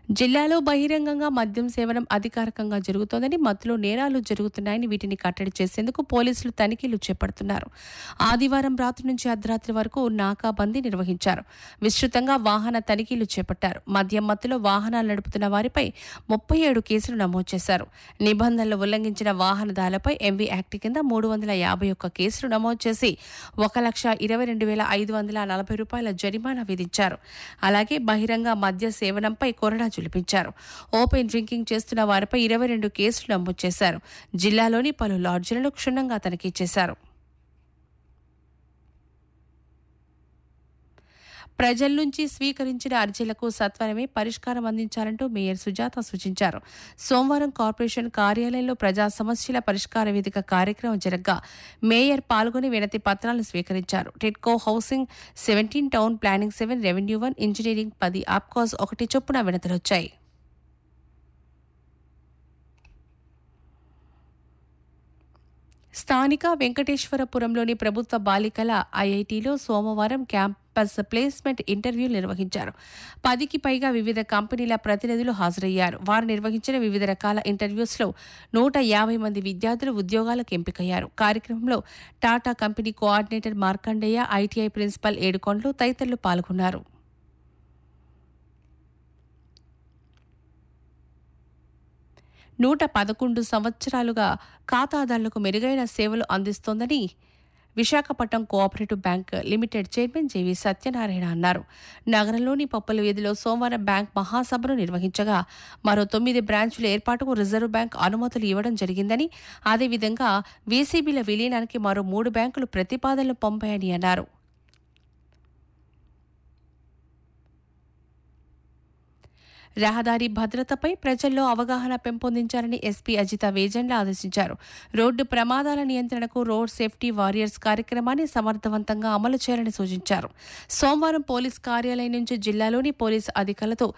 జిల్లాలో బహిరంగంగా మద్యం సేవనం అధికారికంగా జరుగుతోందని మత్తులో నేరాలు జరుగుతున్నాయని వీటిని కట్టడి చేసేందుకు పోలీసులు తనిఖీలు చేపడుతున్నారు ఆదివారం రాత్రి నుంచి అర్ధరాత్రి వరకు నాకాబందీ నిర్వహించారు విస్తృతంగా వాహన తనిఖీలు చేపట్టారు మద్యం మత్తులో వాహనాలు నడుపుతున్న వారిపై ముప్పై ఏడు కేసులు నమోదు చేశారు నిబంధనలు ఉల్లంఘించిన వాహనదారులపై ఎంవీ యాక్ట్ కింద మూడు వందల యాభై ఒక్క కేసులు నమోదు చేసి ఒక లక్ష ఇరవై రెండు వేల ఐదు వందల నలభై రూపాయల జరిమానా విధించారు అలాగే బహిరంగ మద్య సేవనంపై కొరడా జులిపించారు ఓపెన్ డ్రింకింగ్ చేస్తున్న వారిపై ఇరవై రెండు కేసులు నమోదు చేశారు జిల్లాలోని పలు లాడ్జీలను క్షుణ్ణంగా తనిఖీ చేశారు ప్రజల నుంచి స్వీకరించిన అర్జీలకు సత్వరమే పరిష్కారం అందించాలంటూ మేయర్ సుజాత సూచించారు సోమవారం కార్పొరేషన్ కార్యాలయంలో ప్రజా సమస్యల పరిష్కార వేదిక కార్యక్రమం జరగ్గా మేయర్ పాల్గొని వినతి పత్రాలను స్వీకరించారు TIDCO housing seventeen town planning seven revenue one engineering పది ఆప్కాస్ ఒకటి చొప్పున వినతులొచ్చాయి స్థానిక వెంకటేశ్వరపురంలోని ప్రభుత్వ బాలికల ఐఐటిలో సోమవారం క్యాంపస్ ప్లేస్మెంట్ ఇంటర్వ్యూలు నిర్వహించారు పదికి పైగా వివిధ కంపెనీల ప్రతినిధులు హాజరయ్యారు వారు నిర్వహించిన వివిధ రకాల ఇంటర్వ్యూస్లో నూట యాభై మంది విద్యార్థులు ఉద్యోగాలకు ఎంపికయ్యారు కార్యక్రమంలో Tata company coordinator Markandeya ITI principal Yedukondalu తదితరులు పాల్గొన్నారు నూట పదకొండు సంవత్సరాలుగా ఖాతాదారులకు మెరుగైన సేవలు అందిస్తోందని Visakhapatnam cooperative bank limited chairman J V Satyanarayana అన్నారు నగరంలోని పప్పుల వీధిలో సోమవారం బ్యాంక్ మహాసభను నిర్వహించగా మరో తొమ్మిది బ్రాంచుల ఏర్పాటుకు రిజర్వ్ బ్యాంక్ అనుమతులు ఇవ్వడం జరిగిందని అదేవిధంగా వీసీబీల విలీనానికి మరో మూడు బ్యాంకులు ప్రతిపాదనలు పంపాయని అన్నారు రహదారి భద్రతపై ప్రజల్లో అవగాహన పెంపొందించాలని ఎస్పీ అజిత వేజండ్ల ఆదేశించారు రోడ్డు ప్రమాదాల నియంత్రణకు రోడ్ సేఫ్టీ వారియర్స్ కార్యక్రమాన్ని సమర్థవంతంగా అమలు చేయాలని సూచించారు సోమవారం పోలీస్ కార్యాలయం నుంచి జిల్లాలోని పోలీస్ అధికారులతో